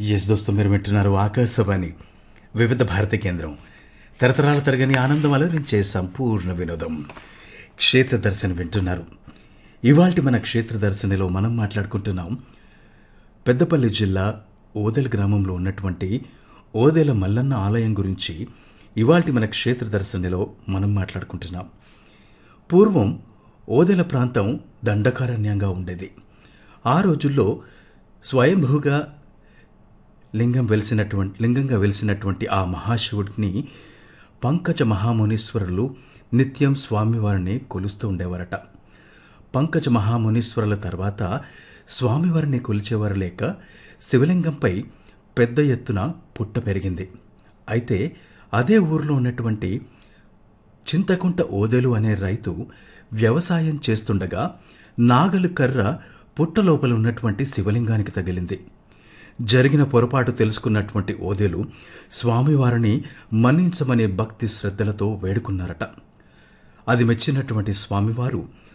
yes దోస్తు మీరు వింటున్నారు ఆకాశవాణి వివిధ భారతి కేంద్రం తరతరాల తరగని ఆనందం అలరించే సంపూర్ణ వినోదం క్షేత్ర దర్శనం వింటున్నారు ఇవాల్టి మన క్షేత్ర దర్శనలో మనం మాట్లాడుకుంటున్నాం పెద్దపల్లి జిల్లా ఓదెల గ్రామంలో ఉన్నటువంటి ఓదెల మల్లన్న ఆలయం గురించి ఇవాల్టి మన క్షేత్ర దర్శనలో మనం మాట్లాడుకుంటున్నాం పూర్వం ఓదెల ప్రాంతం దండకారణ్యంగా ఉండేది ఆ రోజుల్లో స్వయంభూగా లింగం వెలిసినటువంటి లింగంగా వెలిసినటువంటి ఆ మహాశివుడిని పంకజ మహామునీశ్వరులు నిత్యం స్వామివారిని కొలుస్తూ ఉండేవారట పంకజ మహామునీశ్వరుల తర్వాత స్వామివారిని కొలిచేవారు లేక శివలింగంపై పెద్ద ఎత్తున పుట్ట పెరిగింది అయితే అదే ఊరిలో ఉన్నటువంటి చింతకుంట ఓదెలు అనే రైతు వ్యవసాయం చేస్తుండగా నాగలి కర్ర పుట్ట లోపల ఉన్నటువంటి శివలింగానికి తగిలింది జరిగిన పొరపాటు తెలుసుకున్నటువంటి ఓదెలు స్వామివారిని మన్నించమనే భక్తి శ్రద్ధలతో వేడుకున్నారట అది మెచ్చినటువంటి స్వామివారు